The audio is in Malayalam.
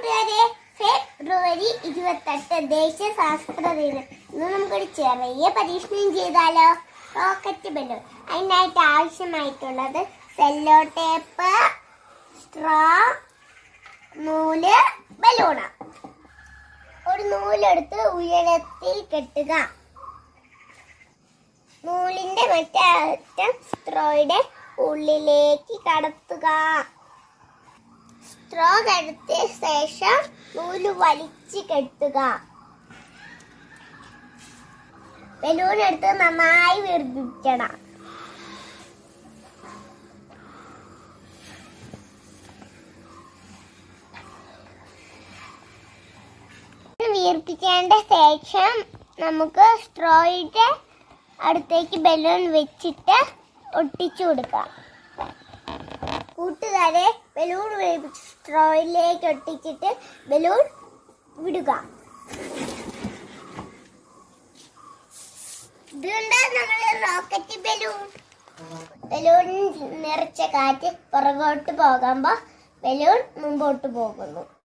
കൂട്ടുകാരെ ഫെബ്രുവരി ഇരുപത്തെട്ട് ദേശീയ ശാസ്ത്ര ദിനം ഇന്ന് നമുക്കൊരു ചെറിയ പരീക്ഷണം ചെയ്താലോ റോക്കറ്റ് ബലൂൺ അതിനായിട്ട് ആവശ്യമായിട്ടുള്ളത് സെല്ലോ ടേപ്പ് സ്ട്രോ നൂല് ബലൂണ് ഒരു നൂലെടുത്ത് ഉയരത്തിൽ കെട്ടുക നൂലിന്റെ മറ്റേ അറ്റം സ്ട്രോയുടെ ഉള്ളിലേക്ക് കടത്തുക സ്ട്രോ കടത്തിയ ശേഷം നൂല് വലിച്ച് കെട്ടുക ബലൂൺ എടുത്ത് നന്നായി വീർപ്പിക്കണം വീർപ്പിക്കേണ്ട ശേഷം നമുക്ക് സ്ട്രോയുടെ അടുത്തേക്ക് ബലൂൺ വെച്ചിട്ട് ഒട്ടിച്ചു കൊടുക്കാം കൂട്ടുകാരെ ബലൂൺ വേവിച്ച് സ്ട്രോയിലേക്ക് ഒട്ടിച്ചിട്ട് ബലൂൺ വിടുക ഇതുകൊണ്ടാ നമ്മൾ റോക്കറ്റ് ബലൂൺ ബലൂൺ നിറച്ച കാറ്റ് പുറകോട്ട് പോകുമ്പോൾ ബലൂൺ മുമ്പോട്ട് പോകുന്നു